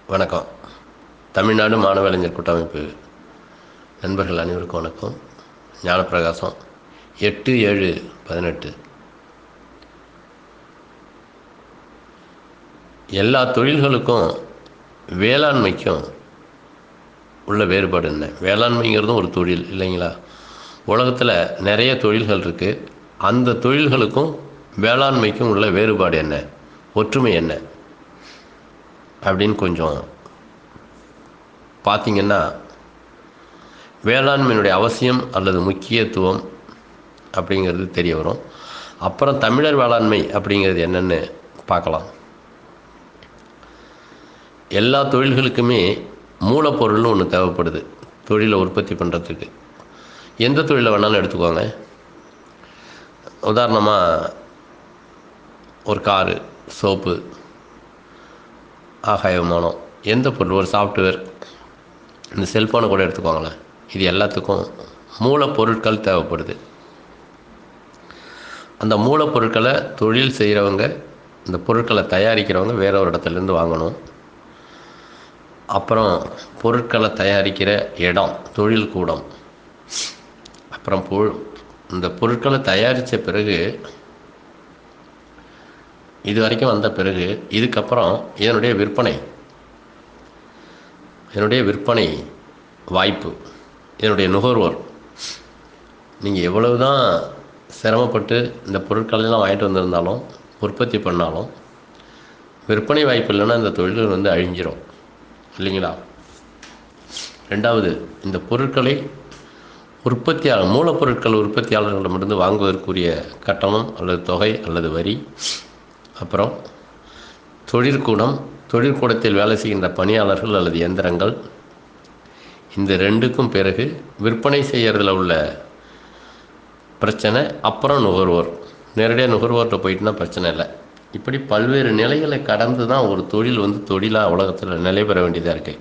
வணக்கம் தமிழ்நாடு மாணவலைஞர் கூட்டமைப்பு நண்பர்கள் அனைவருக்கும் வணக்கம் ஞானப்பிரகாசம் எட்டு ஏழு பதினெட்டு எல்லா தொழில்களுக்கும் வேளாண்மைக்கும் உள்ள வேறுபாடு என்ன வேளாண்மைங்கிறதும் ஒரு தொழில் இல்லைங்களா உலகத்தில் நிறைய தொழில்கள் இருக்குது அந்த தொழில்களுக்கும் வேளாண்மைக்கும் உள்ள வேறுபாடு என்ன ஒற்றுமை என்ன அப்படின்னு கொஞ்சம் பார்த்தீங்கன்னா வேளாண்மையினுடைய அவசியம் அல்லது முக்கியத்துவம் அப்படிங்கிறது தெரிய வரும் அப்புறம் தமிழர் வேளாண்மை அப்படிங்கிறது என்னென்னு பார்க்கலாம் எல்லா தொழில்களுக்குமே மூலப்பொருள்னு ஒன்று தேவைப்படுது தொழிலை உற்பத்தி பண்ணுறதுக்கு எந்த தொழிலை வேணாலும் எடுத்துக்கோங்க உதாரணமாக ஒரு காரு சோப்பு ஆகாய விமானம் எந்த பொருள் ஒரு சாஃப்ட்வேர் இந்த செல்ஃபோனை கூட எடுத்துக்கோங்களேன் இது எல்லாத்துக்கும் மூலப்பொருட்கள் தேவைப்படுது அந்த மூலப்பொருட்களை தொழில் செய்கிறவங்க இந்த பொருட்களை தயாரிக்கிறவங்க வேற ஒரு இடத்துலேருந்து வாங்கணும் அப்புறம் பொருட்களை தயாரிக்கிற இடம் தொழில் கூடம் அப்புறம் பொ இந்த பொருட்களை தயாரித்த பிறகு இது வரைக்கும் வந்த பிறகு இதுக்கப்புறம் இதனுடைய விற்பனை என்னுடைய விற்பனை வாய்ப்பு என்னுடைய நுகர்வோர் நீங்கள் எவ்வளவு தான் சிரமப்பட்டு இந்த பொருட்களெல்லாம் வாங்கிட்டு வந்திருந்தாலும் உற்பத்தி பண்ணாலும் விற்பனை வாய்ப்பு இல்லைன்னா இந்த தொழில்கள் வந்து அழிஞ்சிரும் இல்லைங்களா ரெண்டாவது இந்த பொருட்களை உற்பத்தியாளர் மூலப்பொருட்கள் உற்பத்தியாளர்களிடமிருந்து வாங்குவதற்குரிய கட்டணம் அல்லது தொகை அல்லது வரி அப்புறம் தொழிற்கூடம் தொழிற்கூடத்தில் வேலை செய்கின்ற பணியாளர்கள் அல்லது எந்திரங்கள் இந்த ரெண்டுக்கும் பிறகு விற்பனை செய்கிறதுல உள்ள பிரச்சனை அப்புறம் நுகர்வோர் நேரடியாக நுகர்வோர்கிட்ட போயிட்டுனா பிரச்சனை இல்லை இப்படி பல்வேறு நிலைகளை கடந்து தான் ஒரு தொழில் வந்து தொழிலாக உலகத்தில் நிலை பெற வேண்டியதாக இருக்குது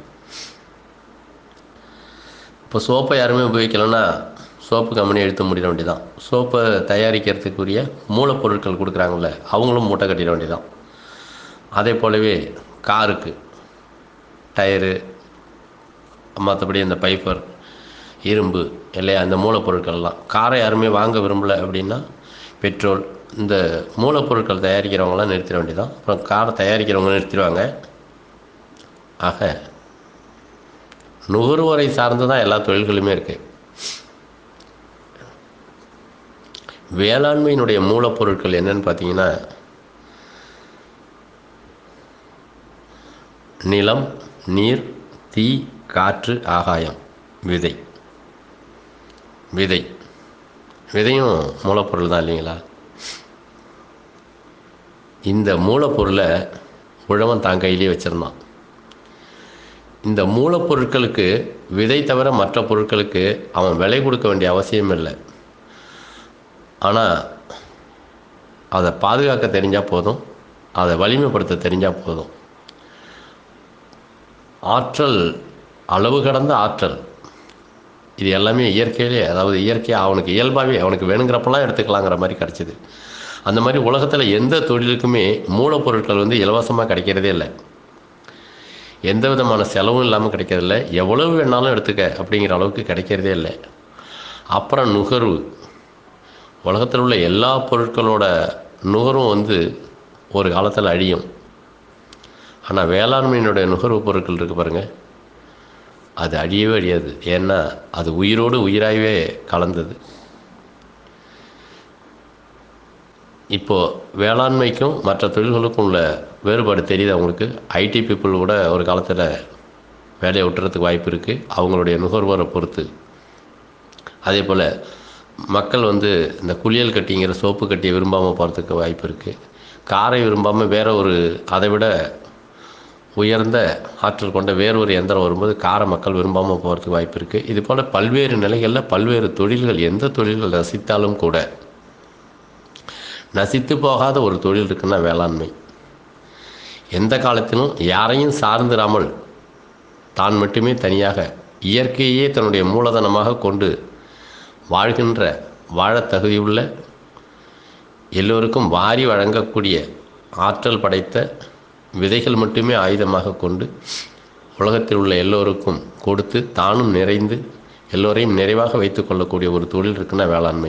இப்போ சோப்பை யாருமே உபயோகிக்கலைன்னா சோப்பு கம்பெனி எடுத்து முடிட வேண்டியதான் சோப்பை தயாரிக்கிறதுக்குரிய மூலப்பொருட்கள் கொடுக்குறாங்கல்ல அவங்களும் மூட்டை கட்டிட வேண்டியதான் அதே போலவே காருக்கு டயரு மற்றபடி இந்த பைப்பர் இரும்பு இல்லையா அந்த மூலப்பொருட்கள்லாம் காரை யாருமே வாங்க விரும்பலை அப்படின்னா பெட்ரோல் இந்த மூலப்பொருட்கள் தயாரிக்கிறவங்களாம் நிறுத்திட வேண்டியதான் அப்புறம் காரை தயாரிக்கிறவங்க நிறுத்திடுவாங்க ஆக நுகர்வோரை சார்ந்து தான் எல்லா தொழில்களுமே இருக்குது வேளாண்மையினுடைய மூலப்பொருட்கள் என்னன்னு பார்த்தீங்கன்னா நிலம் நீர் தீ காற்று ஆகாயம் விதை விதை விதையும் மூலப்பொருள் தான் இல்லைங்களா இந்த மூலப்பொருளை உழவன் தான் கையிலே வச்சுருந்தான் இந்த மூலப்பொருட்களுக்கு விதை தவிர மற்ற பொருட்களுக்கு அவன் விலை கொடுக்க வேண்டிய அவசியம் இல்லை ஆனால் அதை பாதுகாக்க தெரிஞ்சால் போதும் அதை வலிமைப்படுத்த தெரிஞ்சால் போதும் ஆற்றல் அளவு கடந்த ஆற்றல் இது எல்லாமே இயற்கையிலே அதாவது இயற்கையாக அவனுக்கு இயல்பாகவே அவனுக்கு வேணுங்கிறப்பெல்லாம் எடுத்துக்கலாங்கிற மாதிரி கிடச்சிது அந்த மாதிரி உலகத்தில் எந்த தொழிலுக்குமே மூலப்பொருட்கள் வந்து இலவசமாக கிடைக்கிறதே இல்லை எந்த விதமான செலவும் இல்லாமல் கிடைக்கிறதில்ல எவ்வளவு வேணாலும் எடுத்துக்க அப்படிங்கிற அளவுக்கு கிடைக்கிறதே இல்லை அப்புறம் நுகர்வு உலகத்தில் உள்ள எல்லா பொருட்களோட நுகர்வும் வந்து ஒரு காலத்தில் அழியும் ஆனால் வேளாண்மையினுடைய நுகர்வு பொருட்கள் இருக்குது பாருங்கள் அது அழியவே அழியாது ஏன்னா அது உயிரோடு உயிராகவே கலந்தது இப்போது வேளாண்மைக்கும் மற்ற தொழில்களுக்கும் உள்ள வேறுபாடு தெரியுது அவங்களுக்கு ஐடி பீப்புள் கூட ஒரு காலத்தில் வேலையை விட்டுறதுக்கு வாய்ப்பு இருக்குது அவங்களுடைய நுகர்வோரை பொறுத்து அதே போல் மக்கள் வந்து இந்த குளியல் கட்டிங்கிற சோப்பு கட்டியை விரும்பாமல் போகிறதுக்கு வாய்ப்பு இருக்குது காரை விரும்பாமல் வேற ஒரு அதை விட உயர்ந்த ஆற்றல் கொண்ட வேறு ஒரு எந்திரம் வரும்போது காரை மக்கள் விரும்பாமல் போகிறதுக்கு வாய்ப்பு இருக்குது இது போல் பல்வேறு நிலைகளில் பல்வேறு தொழில்கள் எந்த தொழில்கள் ரசித்தாலும் கூட நசித்து போகாத ஒரு தொழில் இருக்குன்னா வேளாண்மை எந்த காலத்திலும் யாரையும் சார்ந்திராமல் தான் மட்டுமே தனியாக இயற்கையே தன்னுடைய மூலதனமாக கொண்டு வாழ்கின்ற வாழத் தகுதியுள்ள எல்லோருக்கும் வாரி வழங்கக்கூடிய ஆற்றல் படைத்த விதைகள் மட்டுமே ஆயுதமாக கொண்டு உலகத்தில் உள்ள எல்லோருக்கும் கொடுத்து தானும் நிறைந்து எல்லோரையும் நிறைவாக வைத்துக்கொள்ளக்கூடிய ஒரு தொழில் இருக்குன்னா வேளாண்மை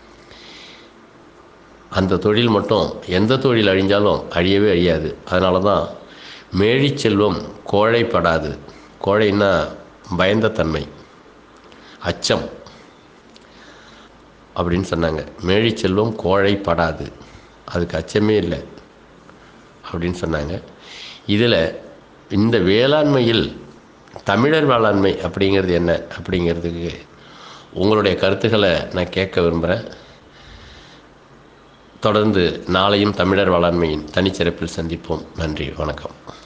அந்த தொழில் மட்டும் எந்த தொழில் அழிஞ்சாலும் அழியவே அழியாது அதனால தான் மேழி செல்வம் கோழைப்படாது கோழைன்னா பயந்த தன்மை அச்சம் அப்படின்னு சொன்னாங்க மேழி செல்வம் கோழைப்படாது அதுக்கு அச்சமே இல்லை அப்படின்னு சொன்னாங்க இதில் இந்த வேளாண்மையில் தமிழர் வேளாண்மை அப்படிங்கிறது என்ன அப்படிங்கிறதுக்கு உங்களுடைய கருத்துக்களை நான் கேட்க விரும்புகிறேன் தொடர்ந்து நாளையும் தமிழர் வேளாண்மையின் தனிச்சிறப்பில் சந்திப்போம் நன்றி வணக்கம்